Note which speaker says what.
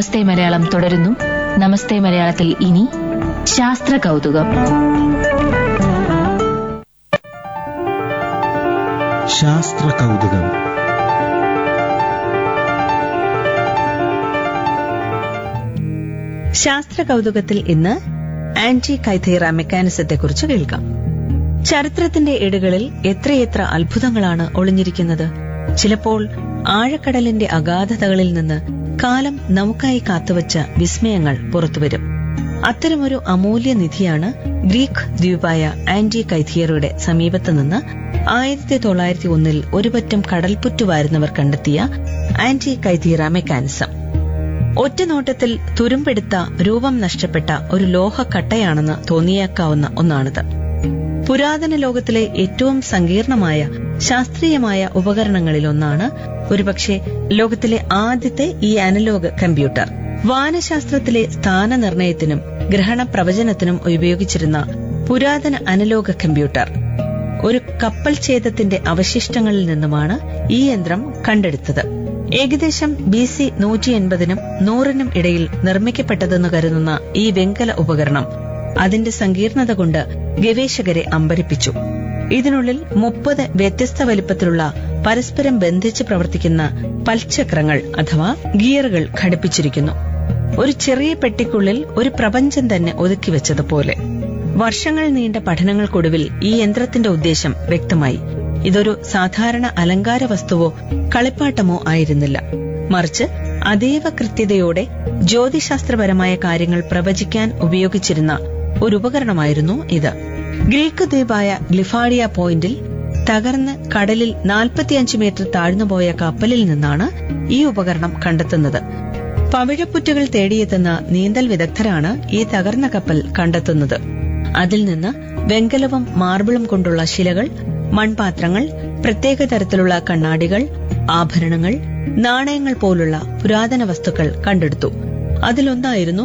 Speaker 1: നമസ്തേ മലയാളം തുടരുന്നു നമസ്തേ മലയാളത്തിൽ ഇനി ശാസ്ത്ര കൗതുകം
Speaker 2: ശാസ്ത്ര കൗതുകം
Speaker 3: ശാസ്ത്ര കൗതുകത്തിൽ ഇന്ന് ആന്റി കൈഥീറ മെക്കാനിസത്തെക്കുറിച്ച് കേൾക്കാം ചരിത്രത്തിന്റെ ഇടകളിൽ എത്രയെത്ര അത്ഭുതങ്ങളാണ് ഒളിഞ്ഞിരിക്കുന്നത് ചിലപ്പോൾ ആഴക്കടലിന്റെ അഗാധതകളിൽ നിന്ന് കാലം നമുക്കായി കാത്തുവച്ച വിസ്മയങ്ങൾ പുറത്തുവരും അത്തരമൊരു അമൂല്യ നിധിയാണ് ഗ്രീക്ക് ദ്വീപായ ആന്റി കൈഥിയറുടെ സമീപത്ത് നിന്ന് ആയിരത്തി തൊള്ളായിരത്തി ഒന്നിൽ ഒരുപറ്റം കടൽപ്പുറ്റു വാരുന്നവർ കണ്ടെത്തിയ ആന്റി കൈഥീറ മെക്കാനിസം ഒറ്റനോട്ടത്തിൽ തുരുമ്പെടുത്ത രൂപം നഷ്ടപ്പെട്ട ഒരു ലോഹക്കട്ടയാണെന്ന് തോന്നിയേക്കാവുന്ന ഒന്നാണിത് പുരാതന ലോകത്തിലെ ഏറ്റവും സങ്കീർണമായ ശാസ്ത്രീയമായ ഉപകരണങ്ങളിലൊന്നാണ് ഒരുപക്ഷെ ലോകത്തിലെ ആദ്യത്തെ ഈ അനലോഗ് കമ്പ്യൂട്ടർ വാനശാസ്ത്രത്തിലെ സ്ഥാനനിർണയത്തിനും ഗ്രഹണ പ്രവചനത്തിനും ഉപയോഗിച്ചിരുന്ന പുരാതന അനലോഗ് കമ്പ്യൂട്ടർ ഒരു കപ്പൽ ഛേദത്തിന്റെ അവശിഷ്ടങ്ങളിൽ നിന്നുമാണ് ഈ യന്ത്രം കണ്ടെടുത്തത് ഏകദേശം ബി സി നൂറ്റി എൺപതിനും നൂറിനും ഇടയിൽ നിർമ്മിക്കപ്പെട്ടതെന്ന് കരുതുന്ന ഈ വെങ്കല ഉപകരണം അതിന്റെ സങ്കീർണത കൊണ്ട് ഗവേഷകരെ അമ്പരിപ്പിച്ചു ഇതിനുള്ളിൽ മുപ്പത് വ്യത്യസ്ത വലിപ്പത്തിലുള്ള പരസ്പരം ബന്ധിച്ച് പ്രവർത്തിക്കുന്ന പൽചക്രങ്ങൾ അഥവാ ഗിയറുകൾ ഘടിപ്പിച്ചിരിക്കുന്നു ഒരു ചെറിയ പെട്ടിക്കുള്ളിൽ ഒരു പ്രപഞ്ചം തന്നെ ഒതുക്കി വെച്ചതുപോലെ വർഷങ്ങൾ നീണ്ട പഠനങ്ങൾക്കൊടുവിൽ ഈ യന്ത്രത്തിന്റെ ഉദ്ദേശം വ്യക്തമായി ഇതൊരു സാധാരണ അലങ്കാര വസ്തുവോ കളിപ്പാട്ടമോ ആയിരുന്നില്ല മറിച്ച് അതീവ കൃത്യതയോടെ ജ്യോതിശാസ്ത്രപരമായ കാര്യങ്ങൾ പ്രവചിക്കാൻ ഉപയോഗിച്ചിരുന്ന ഒരു ഉപകരണമായിരുന്നു ഇത് ഗ്രീക്ക് ദ്വീപായ ഗ്ലിഫാഡിയ പോയിന്റിൽ തകർന്ന് കടലിൽ 45 മീറ്റർ താഴ്ന്നുപോയ കപ്പലിൽ നിന്നാണ് ഈ ഉപകരണം കണ്ടെത്തുന്നത് പവിഴപ്പുറ്റുകൾ തേടിയെത്തുന്ന നീന്തൽ വിദഗ്ധരാണ് ഈ തകർന്ന കപ്പൽ കണ്ടെത്തുന്നത് അതിൽ നിന്ന് വെങ്കലവും മാർബിളും കൊണ്ടുള്ള ശിലകൾ മൺപാത്രങ്ങൾ പ്രത്യേക തരത്തിലുള്ള കണ്ണാടികൾ ആഭരണങ്ങൾ നാണയങ്ങൾ പോലുള്ള പുരാതന വസ്തുക്കൾ കണ്ടെടുത്തു അതിലൊന്നായിരുന്നു